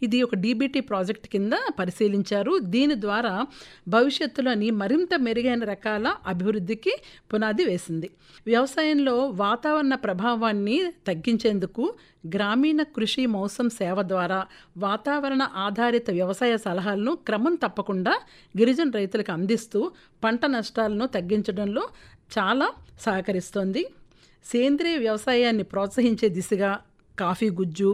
ఇది ఒక DBT project కింద పరిశీలించారు దీని ద్వారా భవిష్యత్తులోని మరింత మెరుగైన రకాల అభివృద్ధికి పునాది వేసింది వ్యవసాయంలో వాతావరణ ప్రభావాన్ని తగ్గించేందుకు గ్రామీణ కృషి మౌసం సేవ ద్వారా వాతావరణ ఆధారిత వ్యవసాయ సలహాలను క్రమం తప్పకుండా గిరిజన రైతులకు అందిస్తూ పంట నష్టాలను తగ్గించడంలో చాలా సహకరిస్తోంది సేంద్రియ వ్యవసాయాన్ని ప్రోత్సహించే దిశగా కాఫీ గుజ్జు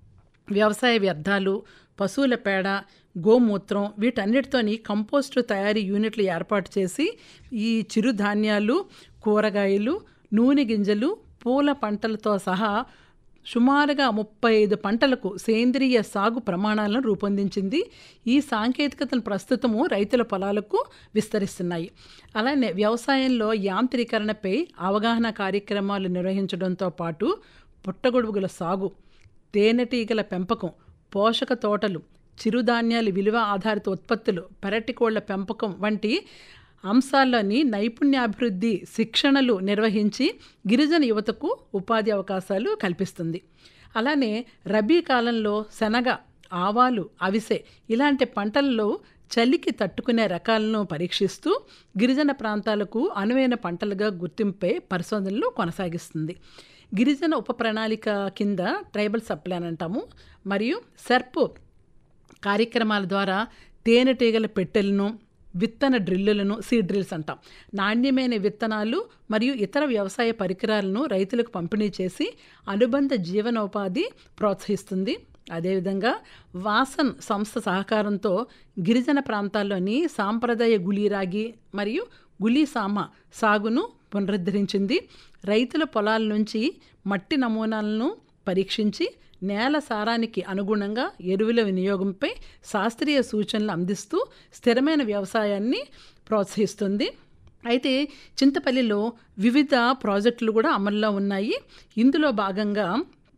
వ్యవసాయ వ్యర్థాలు పశువుల పేడ గోమూత్రం వీటన్నిటితోని కంపోస్టు తయారీ యూనిట్లు ఏర్పాటు చేసి ఈ చిరుధాన్యాలు కూరగాయలు నూనె గింజలు పూల పంటలతో సహా సుమారుగా ముప్పై ఐదు పంటలకు సేంద్రియ సాగు ప్రమాణాలను రూపొందించింది ఈ సాంకేతికతను ప్రస్తుతము రైతుల పొలాలకు విస్తరిస్తున్నాయి అలానే వ్యవసాయంలో యాంత్రీకరణపై అవగాహన కార్యక్రమాలు నిర్వహించడంతో పాటు పుట్టగొడుగుల సాగు తేనెటీగల పెంపకం పోషక తోటలు చిరుధాన్యాలు విలువ ఆధారిత ఉత్పత్తులు పెరటికోళ్ల పెంపకం వంటి అంశాల్లోని నైపుణ్యాభివృద్ధి శిక్షణలు నిర్వహించి గిరిజన యువతకు ఉపాధి అవకాశాలు కల్పిస్తుంది అలానే రబీ కాలంలో శనగ ఆవాలు అవిసె ఇలాంటి పంటల్లో చలికి తట్టుకునే రకాలను పరీక్షిస్తూ గిరిజన ప్రాంతాలకు అనువైన పంటలుగా గుర్తింపే పరిశోధనలు కొనసాగిస్తుంది గిరిజన ఉప ప్రణాళిక కింద ట్రైబల్ సప్లాన్ అంటాము మరియు సెర్ప్ కార్యక్రమాల ద్వారా తేనెటీగల పెట్టెలను విత్తన డ్రిల్లులను సీడ్ డ్రిల్స్ అంటాం నాణ్యమైన విత్తనాలు మరియు ఇతర వ్యవసాయ పరికరాలను రైతులకు పంపిణీ చేసి అనుబంధ జీవనోపాధి ప్రోత్సహిస్తుంది అదేవిధంగా వాసన్ సంస్థ సహకారంతో గిరిజన ప్రాంతాల్లోని సాంప్రదాయ గులీరాగి మరియు గులీసామ సాగును పునరుద్ధరించింది రైతుల పొలాల నుంచి మట్టి నమూనాలను పరీక్షించి నేల సారానికి అనుగుణంగా ఎరువుల వినియోగంపై శాస్త్రీయ సూచనలు అందిస్తూ స్థిరమైన వ్యవసాయాన్ని ప్రోత్సహిస్తుంది అయితే చింతపల్లిలో వివిధ ప్రాజెక్టులు కూడా అమల్లో ఉన్నాయి ఇందులో భాగంగా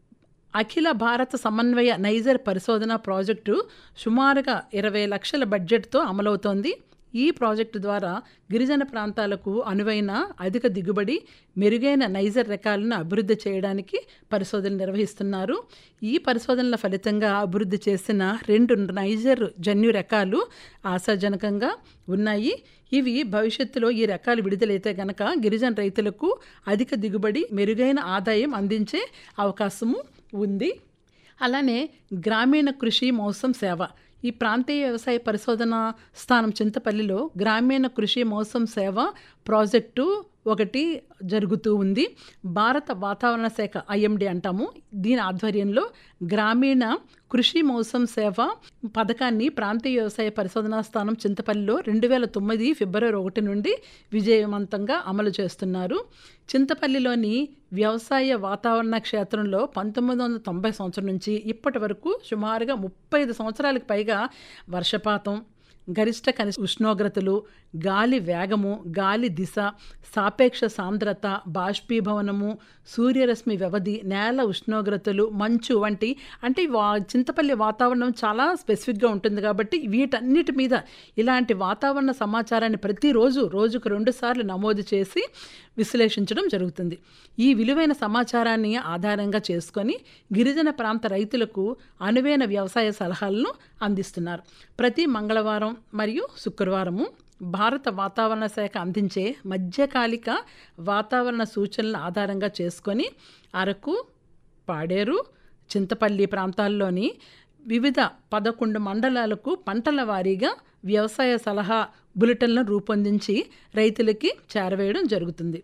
అఖిల భారత సమన్వయ నైజర్ పరిశోధన ప్రాజెక్టు సుమారుగా ఇరవై లక్షల బడ్జెట్తో అమలవుతోంది ఈ ప్రాజెక్టు ద్వారా గిరిజన ప్రాంతాలకు అనువైన అధిక దిగుబడి మెరుగైన నైజర్ రకాలను అభివృద్ధి చేయడానికి పరిశోధనలు నిర్వహిస్తున్నారు ఈ పరిశోధనల ఫలితంగా అభివృద్ధి చేసిన రెండు నైజర్ జన్యు రకాలు ఆశాజనకంగా ఉన్నాయి ఇవి భవిష్యత్తులో ఈ రకాలు విడుదలైతే గనక గిరిజన రైతులకు అధిక దిగుబడి మెరుగైన ఆదాయం అందించే అవకాశము ఉంది అలానే గ్రామీణ కృషి మౌసం సేవ ఈ ప్రాంతీయ వ్యవసాయ పరిశోధన స్థానం చింతపల్లిలో గ్రామీణ కృషి మౌసం సేవ ప్రాజెక్టు ఒకటి జరుగుతూ ఉంది భారత వాతావరణ శాఖ ఐఎండి అంటాము దీని ఆధ్వర్యంలో గ్రామీణ కృషి మౌసం సేవ పథకాన్ని ప్రాంతీయ వ్యవసాయ పరిశోధనా స్థానం చింతపల్లిలో రెండు వేల తొమ్మిది ఫిబ్రవరి ఒకటి నుండి విజయవంతంగా అమలు చేస్తున్నారు చింతపల్లిలోని వ్యవసాయ వాతావరణ క్షేత్రంలో పంతొమ్మిది వందల తొంభై సంవత్సరం నుంచి ఇప్పటి వరకు సుమారుగా ముప్పై ఐదు సంవత్సరాలకు పైగా వర్షపాతం గరిష్ట కనిష్ట ఉష్ణోగ్రతలు గాలి వేగము గాలి దిశ సాపేక్ష సాంద్రత బాష్పీభవనము సూర్యరశ్మి వ్యవధి నేల ఉష్ణోగ్రతలు మంచు వంటి అంటే వా చింతపల్లి వాతావరణం చాలా స్పెసిఫిక్గా ఉంటుంది కాబట్టి వీటన్నిటి మీద ఇలాంటి వాతావరణ సమాచారాన్ని ప్రతిరోజు రోజుకు రెండు సార్లు నమోదు చేసి విశ్లేషించడం జరుగుతుంది ఈ విలువైన సమాచారాన్ని ఆధారంగా చేసుకొని గిరిజన ప్రాంత రైతులకు అనువైన వ్యవసాయ సలహాలను అందిస్తున్నారు ప్రతి మంగళవారం మరియు శుక్రవారము భారత వాతావరణ శాఖ అందించే మధ్యకాలిక వాతావరణ సూచనల ఆధారంగా చేసుకొని అరకు పాడేరు చింతపల్లి ప్రాంతాల్లోని వివిధ పదకొండు మండలాలకు పంటల వారీగా వ్యవసాయ సలహా బులెటిన్లను రూపొందించి రైతులకి చేరవేయడం జరుగుతుంది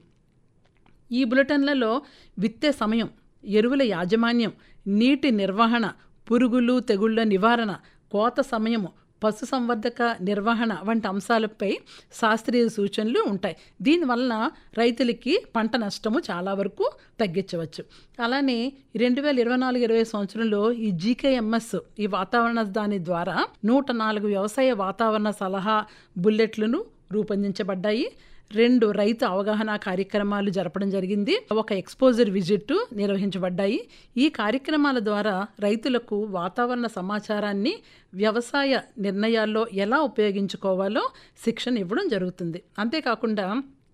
ఈ బులెటిన్లలో విత్తే సమయం ఎరువుల యాజమాన్యం నీటి నిర్వహణ పురుగులు తెగుళ్ళ నివారణ కోత సమయము పశుసంవర్ధక నిర్వహణ వంటి అంశాలపై శాస్త్రీయ సూచనలు ఉంటాయి దీనివల్ల రైతులకి పంట నష్టము చాలా వరకు తగ్గించవచ్చు అలానే రెండు వేల ఇరవై నాలుగు ఇరవై సంవత్సరంలో ఈ జీకేఎంఎస్ ఈ వాతావరణ దాని ద్వారా నూట నాలుగు వ్యవసాయ వాతావరణ సలహా బుల్లెట్లను రూపొందించబడ్డాయి రెండు రైతు అవగాహన కార్యక్రమాలు జరపడం జరిగింది ఒక ఎక్స్పోజర్ విజిట్ నిర్వహించబడ్డాయి ఈ కార్యక్రమాల ద్వారా రైతులకు వాతావరణ సమాచారాన్ని వ్యవసాయ నిర్ణయాల్లో ఎలా ఉపయోగించుకోవాలో శిక్షణ ఇవ్వడం జరుగుతుంది అంతేకాకుండా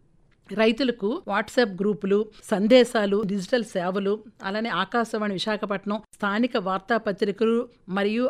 రైతులకు వాట్సాప్ గ్రూపులు సందేశాలు డిజిటల్ సేవలు అలానే ఆకాశవాణి విశాఖపట్నం స్థానిక వార్తాపత్రికలు మరియు